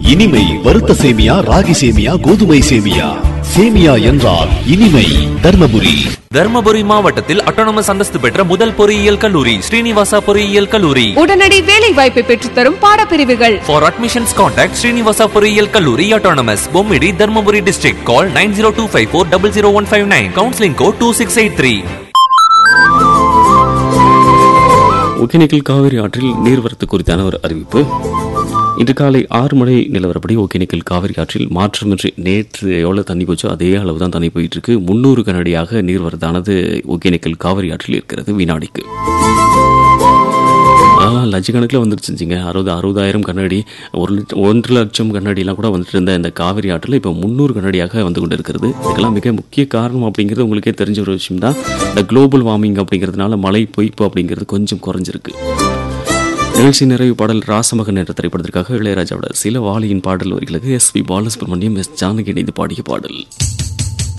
இனிமை வறுத்த சேமியா ராகி சேமியா கோதுமை சேமியா சேமியா என்றால் இனிமை தர்மபுரி தர்மபுரி மாவட்டத்தில் அட்டானமஸ் அந்தஸ்து பெற்ற முதல் பொறியியல் கல்லூரி ஸ்ரீனிவாசா பொறியியல் கல்லூரி உடனடி வேலை வாய்ப்பை பெற்றுத்தரும் பாடப்பிரிவுகள் ஃபார் அட்மிஷன்ஸ் கான்டாக்ட் ஸ்ரீனிவாசா பொறியியல் கல்லூரி autonomous Bommidi Dharmapuri district call nine zero two five four double zero one five nine counselling code two six eight three Hogenakkal Kaveri ஆற்றில் நீர்வரத்து குறித்தான ஒரு அறிவிப்பு இன்று காலை ஆறு மணி நிலவரப்படி ஒகேனக்கல் காவிரி ஆற்றில் மாற்றமின்றி நேற்று எவ்வளோ தண்ணி போச்சோ அதே அளவு தான் தண்ணி போயிட்டு இருக்கு முன்னூறு கனடியாக நீர்வரத்தானது ஒகேனக்கல் காவிரி ஆற்றில் இருக்கிறது வினாடிக்கு ஆ, லட்சக்கணக்கில் வந்துருச்சுங்க அறுபது அறுபதாயிரம் கண்ணாடி ஒரு லிட்ட- ஒன்றரை லட்சம் கண்ணாடிலாம் கூட வந்துட்டு இருந்த இந்த காவிரி ஆற்றில் இப்போ முந்நூறு கண்ணாடியாக வந்து கொண்டு இருக்கிறது இதுக்கெல்லாம் மிக முக்கிய காரணம் அப்படிங்கிறது உங்களுக்கே தெரிஞ்ச ஒரு விஷயம் தான் இந்த குளோபல் வார்மிங் அப்படிங்கிறதுனால மழை பொய்ப்பு அப்படிங்கிறது கொஞ்சம் குறைஞ்சிருக்கு நிகழ்ச்சி நிறைவு பாடல் ராசமகன் என்ற திரைப்படத்திற்காக இளையராஜாவோட சில வாலியின் பாடல் வரிகளுக்கு S P Balasubrahmanyam S Janaki இணைந்து பாடிய பாடல்